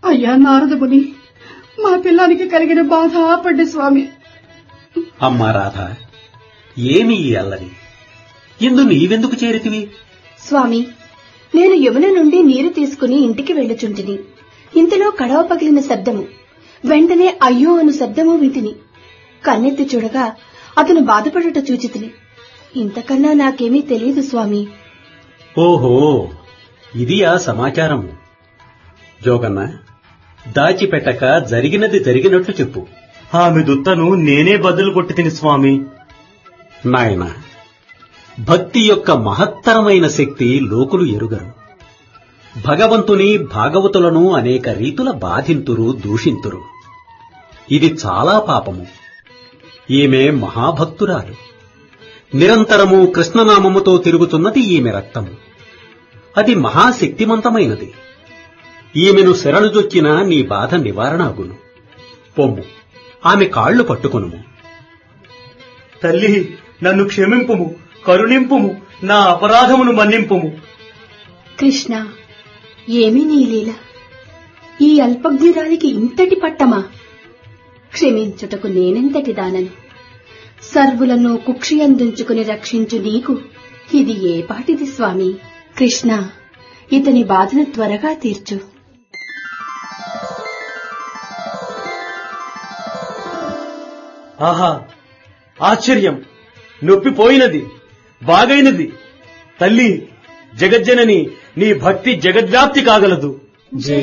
అయ్యా నారదముని మా పిల్లానికి కలిగిన బాధ ఆపండి స్వామి అమ్మా రాధ ఏమి ఈ అల్లరి ఇందు నీవెందుకు చేరితివి స్వామి నేను యమున నుండి నీరు తీసుకుని ఇంటికి వెళ్ళుచుంటిని ఇంతలో కడవ పగిలిన శబ్దము వెంటనే అయ్యో అను శబ్దము వింటిని కన్నెత్తి చూడగా అతను బాధపడుట చూచితిని ఇంతకన్నా నాకేమీ తెలియదు స్వామి ఓహో ఇది ఆ సమాచారము జోగన్న దాచిపెట్టక జరిగినది జరిగినట్లు చెప్పు ఆమె దుత్తను నేనే బదులు కొట్టి తిని స్వామి నాయన భక్తి యొక్క మహత్తరమైన శక్తి లోకులు ఎరుగరు భగవంతుని భాగవతులను అనేక రీతుల బాధింతురు దూషింతురు ఇది చాలా పాపము ఈమె మహాభక్తురాలు నిరంతరము కృష్ణనామముతో తిరుగుతున్నది ఈమె రక్తము అది మహాశక్తిమంతమైనది ఈమెను శరణుజొచ్చిన నీ బాధ నివారణ అగును పొమ్ము ఆమె కాళ్లు పట్టుకొనుము తల్లి నన్ను క్షమింపుము కరుణింపుము నా అపరాధమును మన్నింపుము కృష్ణ ఏమి నీ లీల ఈ అల్పజ్ఞురాలికి ఇంతటి పట్టమా క్షమించుటకు నేనెంతటి దానను సర్వులను కుక్షియందుంచుకుని రక్షించు నీకు ఇది ఏ పాటిది స్వామి కృష్ణ ఇతని బాధను త్వరగా తీర్చు ఆహా ఆశ్చర్యం నొప్పి పోయినది బాగైనది తల్లి జగజ్జనని నీ భక్తి జగద్వ్యాప్తి కాగలదు